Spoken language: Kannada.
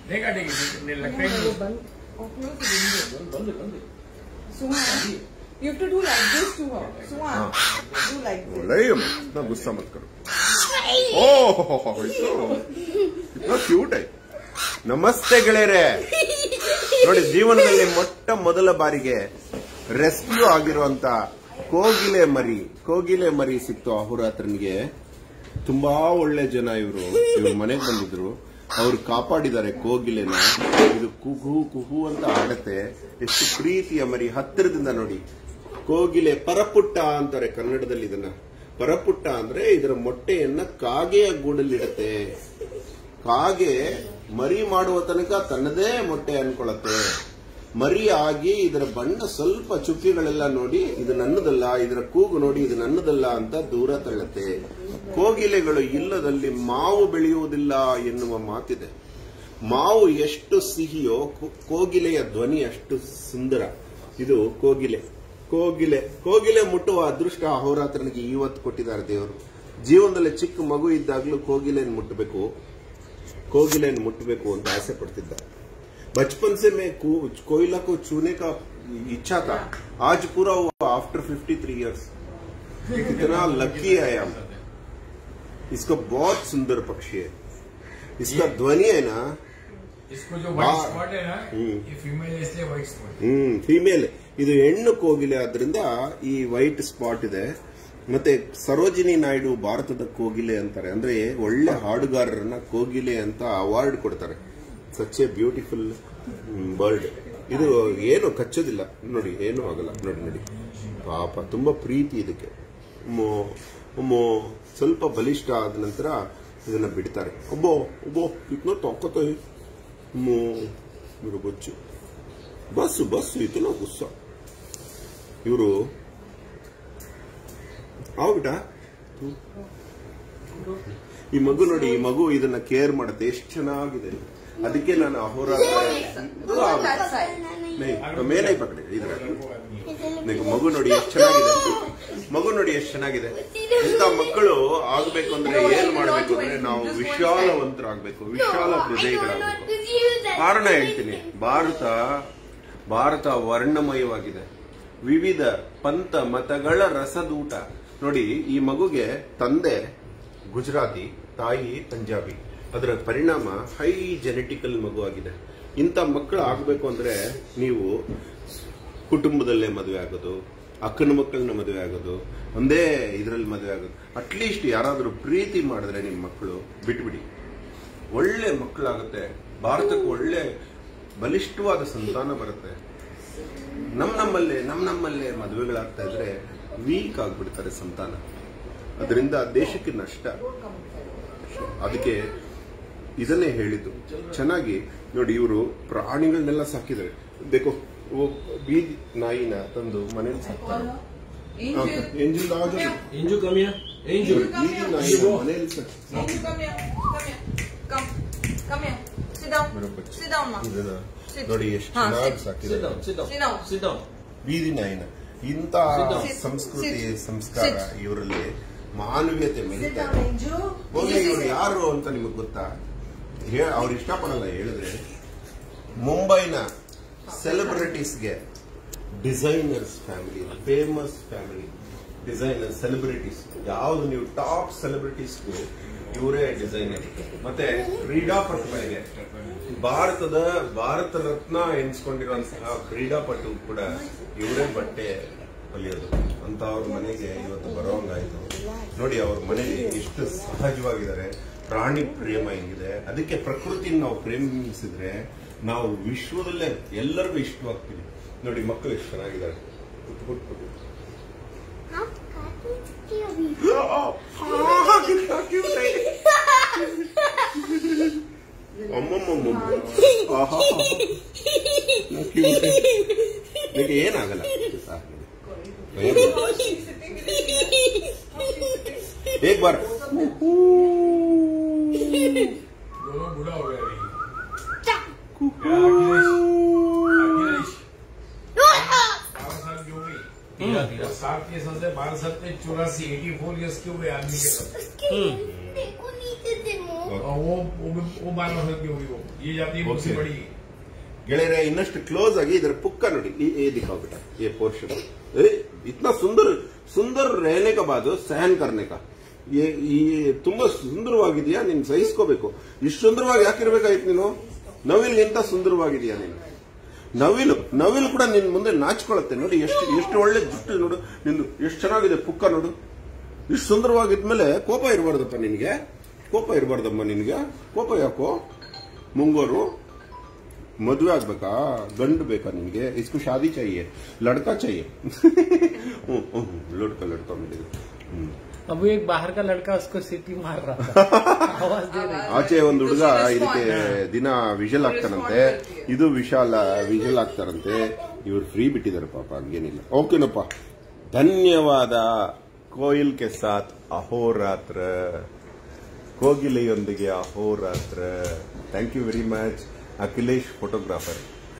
देखा देखिए नहीं लगता ही नहीं बंद or close the window. ಬಂದು ಬಂದು Suha, you have to do like this to her. Suha, do like this. ಒಳ್ಳೆ ನಾ ಗುಸ್ಸಾ ಮತ್ ಕರು ಓ ಇಟ್ನಾ ಕ್ಯೂಟ್ ಐ ನಮಸ್ತೆ ಗೆಳೆಯರೆ ನೋಡಿ ಜೀವನದಲ್ಲಿ ಮೊಟ್ಟ ಮೊದಲ ಬಾರಿಗೆ ರೆಸ್ಕ್ಯೂ ಆಗಿರುವಂತ ಕೋಗಿಲೆ ಮರಿ ಕೋಗಿಲೆ ಮರಿ ಸಿಕ್ತು ಅಹೋರಾತ್ರನಿಗೆ ತುಂಬಾ ಒಳ್ಳೆ ಜನ ಇವರು ಇವ್ರ ಮನೆಗೆ ಬಂದಿದ್ರು ಅವ್ರು ಕಾಪಾಡಿದ್ದಾರೆ ಕೋಗಿಲೆನ ಇದು ಕುಹು ಕುಹು ಅಂತ ಆಡತ್ತೆ ಎಷ್ಟು ಪ್ರೀತಿಯ ಮರಿ ಹತ್ತಿರದಿಂದ ನೋಡಿ ಕೋಗಿಲೆ ಪರಪುಟ್ಟ ಅಂತಾರೆ ಕನ್ನಡದಲ್ಲಿ ಇದನ್ನ ಪರಪುಟ್ಟ ಅಂದ್ರೆ ಇದರ ಮೊಟ್ಟೆಯನ್ನ ಕಾಗೆಯ ಗೂಡಲ್ಲಿಡತ್ತೆ ಕಾಗೆ ಮರಿ ಮಾಡುವ ತನಕ ತನ್ನದೇ ಮೊಟ್ಟೆ ಅನ್ಕೊಳತ್ತೆ ಮರಿ ಆಗಿ ಇದರ ಬಣ್ಣ ಸ್ವಲ್ಪ ಚುಕ್ಕಿಗಳೆಲ್ಲ ನೋಡಿ ಇದು ನನ್ನದಲ್ಲ ಇದರ ಕೂಗು ನೋಡಿ ಇದು ನನ್ನದಲ್ಲ ಅಂತ ದೂರ ತಳ್ಳತ್ತೆ ಕೋಗಿಲೆಗಳು ಇಲ್ಲದಲ್ಲಿ ಮಾವು ಬೆಳೆಯುವುದಿಲ್ಲ ಎನ್ನುವ ಮಾತಿದೆ ಮಾವು ಎಷ್ಟು ಸಿಹಿಯೋ ಕೋ- ಕೋಗಿಲೆಯ ಧ್ವನಿ ಅಷ್ಟು ಸುಂದರ ಇದು ಕೋಗಿಲೆ ಕೋಗಿಲೆ ಕೋಗಿಲೆ ಮುಟ್ಟುವ ಅದೃಷ್ಟ ಅಹೋರಾತ್ರನಿಗೆ ಇವತ್ತು ಕೊಟ್ಟಿದ್ದಾರೆ ದೇವರು ಜೀವನದಲ್ಲಿ ಚಿಕ್ಕ ಮಗು ಇದ್ದಾಗಲೂ ಕೋಗಿಲೆಯನ್ನು ಮುಟ್ಟಬೇಕು ಕೋಗಿಲೆಯನ್ನು ಮುಟ್ಟಬೇಕು ಅಂತ ಆಸೆ ಪಡ್ತಿದ್ದ बचपन से मैं को- कोयला को छूने का इच्छा था आज पूरा हुआ आफ्टर 53 इयर्स कितना लकी है हम इसका बहुत सुंदर पक्षी है इसका ध्वनि है ना इसको जो व्हाइट हाँ। स्पॉट है ना हम्म। ये फीमेल है इसलिए व्हाइट स्पॉट ಹ್ಮ್ ಫಿಮೇಲ್ ಇದು ಹೆಣ್ಣು ಕೋಗಿಲೆ ಆದ್ರಿಂದ ಈ ವೈಟ್ ಸ್ಪಾಟ್ ಇದೆ ಮತ್ತೆ ಸರೋಜಿನಿ ನಾಯ್ಡು ಭಾರತದ ಕೋಗಿಲೆ ಅಂತಾರೆ ಅಂದ್ರೆ ಒಳ್ಳೆ ಹಾಡುಗಾರರನ್ನ ಕೋಗಿಲೆ ಅಂತ ಅವಾರ್ಡ್ ಕೊಡ್ತಾರೆ ಸಚ್ ಎ ಬ್ಯೂಟಿಫುಲ್ ಬರ್ಡ್ ಇದು ಏನು ಕಚ್ಚೋದಿಲ್ಲ ನೋಡಿ ಏನು ಆಗಲ್ಲ ನೋಡಿ ನೋಡಿ ಪಾಪ ತುಂಬಾ ಪ್ರೀತಿ ಇದಕ್ಕೆ ಅಮ್ಮೋ ಅಮ್ಮೋ ಸ್ವಲ್ಪ ಬಲಿಷ್ಠ ಆದ ನಂತರ ಇದನ್ನ ಬಿಡ್ತಾರೆ ಒಬ್ಬೋ ಒಬ್ಬೋ ಇಟ್ನೋ ತೊಕ್ಕೋತ ಅಮ್ಮೋ ಇವರು ಬೊಚ್ಚು ಬಸ್ಸು ಬಸ್ಸು ಇತ್ತು ಗುಸ್ಸ ಇವರು ಆಗ್ಬಿಟ ಈ ಮಗು ನೋಡಿ ಈ ಮಗು ಇದನ್ನ ಕೇರ್ ಮಾಡುತ್ತೆ ಎಷ್ಟು ಚೆನ್ನಾಗಿದೆ ಅದಕ್ಕೆ ನಾನು ಅಹೋರಾತ್ರ Go on that side. ಮೇಲೈ ಪಕಡೆ ಇದ್ರ ನೀವು ಮಗು ನೋಡಿ ಎಷ್ಟು ಚೆನ್ನಾಗಿದೆ ಮಗು ನೋಡಿ ಎಷ್ಟು ಚೆನ್ನಾಗಿದೆ ಇಂಥ ಮಕ್ಕಳು ಆಗ್ಬೇಕು ಅಂದ್ರೆ ಏನ್ ಮಾಡ್ಬೇಕು ಅಂದ್ರೆ ನಾವು ವಿಶಾಲವಂತರಾಗ್ಬೇಕು ವಿಶಾಲ ಹೃದಯಗಳಾಗಬೇಕು ಕಾರಣ ಹೇಳ್ತೀನಿ ಭಾರತ ಭಾರತ ವರ್ಣಮಯವಾಗಿದೆ ವಿವಿಧ ಪಂಥ ಮತಗಳ ರಸದೂಟ ನೋಡಿ ಈ ಮಗುಗೆ ತಂದೆ ಗುಜರಾತಿ ತಾಯಿ ಪಂಜಾಬಿ ಅದರ ಪರಿಣಾಮ ಹೈ ಜೆನೆಟಿಕಲ್ ಮಗು ಆಗಿದೆ ಇಂಥ ಮಕ್ಕಳು ಆಗಬೇಕು ಅಂದ್ರೆ ನೀವು ಕುಟುಂಬದಲ್ಲೇ ಮದುವೆ ಆಗೋದು ಅಕ್ಕನ ಮಕ್ಕಳನ್ನ ಮದುವೆ ಆಗೋದು ಒಂದೇ ಇದರಲ್ಲಿ ಮದುವೆ ಆಗೋದು ಅಟ್ಲೀಸ್ಟ್ ಯಾರಾದರೂ ಪ್ರೀತಿ ಮಾಡಿದ್ರೆ ನಿಮ್ಮ ಮಕ್ಕಳು ಬಿಟ್ಬಿಡಿ ಒಳ್ಳೆ ಮಕ್ಕಳಾಗುತ್ತೆ ಭಾರತಕ್ಕೆ ಒಳ್ಳೆ ಬಲಿಷ್ಠವಾದ ಸಂತಾನ ಬರುತ್ತೆ ನಮ್ ನಮ್ಮಲ್ಲೇ ನಮ್ ನಮ್ಮಲ್ಲೇ ಮದುವೆಗಳಾಗ್ತಾ ಇದ್ರೆ ವೀಕ್ ಆಗ್ಬಿಡ್ತಾರೆ ಸಂತಾನ ಅದರಿಂದ ದೇಶಕ್ಕೆ ನಷ್ಟ ಅದಕ್ಕೆ ಇದನ್ನೇ ಹೇಳಿದ್ದು ಚೆನ್ನಾಗಿ ನೋಡಿ ಇವರು ಪ್ರಾಣಿಗಳನ್ನೆಲ್ಲ ಸಾಕಿದ್ದಾರೆ ಬೇಕು ಬೀದಿ ನಾಯಿನ ತಂದು ಮನೇಲಿ ಸಾಕ್ತಾರೆ Angel, ಎಂಜಿಲ್ ಇಂಜು ಕಮ್ಮಿಯ ಇಂಜು ಬೀದಿ ನಾಯಿನ ಮನೇಲಿ ಸಾಕ್- Angel, come here. Come here. Come. Come here. Sit down. ಬರೋಬ್ಬರಿ. Sit down, ma. ಇದನ್ನ Sit. ನೋಡಿ ಎಷ್ಟು ಹಾ, ಚೆನ್ನಾಗಿ sit. ಸಾಕಿದ್ದಾರೆ ಸಿದ್ಧಾವ್ ಸಿದ್ಧಾವ್ Sit down. ಸಿದ್ಧಾವ್ ಬೀದಿ ನಾಯಿನ ಇಂಥ Sit down. ಸಂಸ್ಕೃತಿ Sit. ಸಂಸ್ಕಾರ Sit. ಇವರಲ್ಲಿ ಮಾನವೀಯತೆ Sit ಮೆರೀತಾ down, ಇದೆ Angel. ಹೋಗ್ಲಿ Angel, ಇವ್ರು sit. ಯಾರು ಅಂತ ನಿಮಗೆ ಗೊತ್ತಾ ಹೇ- ಅವ್ರು ಇಷ್ಟಪಡಲ್ಲ ಹೇಳಿದ್ರೆ ಮುಂಬೈನ ಸೆಲೆಬ್ರಿಟೀಸ್ಗೆ designers family famous family designer celebrities ಯಾವ್ದು ನೀವು ಟಾಪ್ ಸೆಲೆಬ್ರಿಟೀಸ್ಗೂ ಇವರೇ ಡಿಸೈನರ್ ಮತ್ತೆ ಕ್ರೀಡಾಪಟುಗಳಿಗೆ ಭಾರತದ ಭಾರತ ರತ್ನ ಎನ್ಸ್ಕೊಂಡಿರುವಂತಹ ಕ್ರೀಡಾಪಟು ಕೂಡ ಇವರೇ ಬಟ್ಟೆ ಹೊಲಿಯೋದು ಅಂತ ಅವ್ರ ಮನೆಗೆ ಇವತ್ತು ಬರೋಂಗಾಯ್ತು ನೋಡಿ ಅವ್ರ ಮನೆಗೆ ಎಷ್ಟು ಸಹಜವಾಗಿದ್ದಾರೆ ಪ್ರಾಣಿ ಪ್ರೇಮ ಹೆಂಗಿದೆ ಅದಕ್ಕೆ ಪ್ರಕೃತಿನ ನಾವು ಪ್ರೇಮಿಸಿದ್ರೆ ನಾವು ವಿಶ್ವದಲ್ಲೇ ಎಲ್ಲರಿಗೂ ಇಷ್ಟವಾಗ್ತೀವಿ ನೋಡಿ ಮಕ್ಕಳು ಎಷ್ಟು ಚೆನ್ನಾಗಿದ್ದಾರೆ ಪುಟ್ ಪುಟ್ ಪುಟ್. ಅಮ್ಮಮ್ಮಮ್ಮ ಆಹಾ cute. ನಿನಗೆ ಏನಾಗಲ್ಲ ಸಾಕು. एक बार दोनों बूढ़ा हो गया अभी क्या अखिलेश अखिलेश बारह साल की हो गई धीरा धीरा सात के साल से बारह साल पे चौरासी एटी फोर ईयर्स की हो गई आदमी के साथ और वो वो भी- वो बारह साल की होगी वो ये जाती है मुझसे Okay. बड़ी ಗೆಳೆಯರೆ ಇನ್ನಷ್ಟು ಕ್ಲೋಸ್ ಆಗಿ ಇದರ ಪುಕ್ಕ ನೋಡಿ ಈ ये दिखाओ बेटा ये पोर्शन ए इतना सुंदर सुंदर रहने का बाद सहन करने का ये ये ತುಂಬಾ ಸುಂದರವಾಗಿದೆಯಾ ನೀನು ಸಹಿಸ್ಕೋಬೇಕು ಇಷ್ಟು ಸುಂದರವಾಗಿ ಯಾಕಿರ್ಬೇಕಾಯ್ತು ನೀನು ನವಿಲ್ಗಿಂತ ಸುಂದರವಾಗಿದೆಯಾ ನೀನು ನವಿಲು ನವಿಲು ಕೂಡ ನಿನ್ ಮುಂದೆ ನಾಚ್ಕೊಳತ್ತೆ ನೋಡಿ ಎಷ್ಟು ಎಷ್ಟು ಒಳ್ಳೆ ಜುಟ್ಟು ನೋಡು ನಿಂದು ಎಷ್ಟು ಚೆನ್ನಾಗಿದೆ ಪುಕ್ಕ ನೋಡು ಇಷ್ಟು ಸುಂದರವಾಗಿದ್ಮೇಲೆ ಕೋಪ ಇರಬಾರ್ದಪ್ಪ ನಿನಗೆ ಕೋಪ ಇರಬಾರ್ದಮ್ಮ ನಿನಗೆ ಕೋಪ ಯಾಕೋ ಮುಂಗೋರು ಮದುವೆ ಆಗ್ಬೇಕಾ ಗಂಡು ಬೇಕಾ ನಿನ್ಗೆ इसको शादी चाहिए लड़का चाहिए हम्म, हम्म, लड़का लड़का मिलेगा हम्म. अब वो एक बाहर का लड़का उसको सीटी मार रहा था आवाज दे रही ಆಚೆ ಒಂದು ಹುಡುಗ ಇದಕ್ಕೆ ದಿನ ವಿಷಲ್ ಆಗ್ತಾರಂತೆ ಇದು ವಿಶಾಲ ವಿಷಲ್ ಆಗ್ತಾರಂತೆ ಇವ್ರು ಫ್ರೀ ಬಿಟ್ಟಿದ್ದಾರೆ ಪಾಪ ಹಂಗೇನಿಲ್ಲ ಓಕೆನಪ್ಪ ಧನ್ಯವಾದ ಕೋಯಿಲ್ ಕೆ ಸಾಥ್ ಅಹೋರಾತ್ರ ಕೋಗಿಲೆಯೊಂದಿಗೆ ಅಹೋರಾತ್ರ thank you very much Akhilesh photographer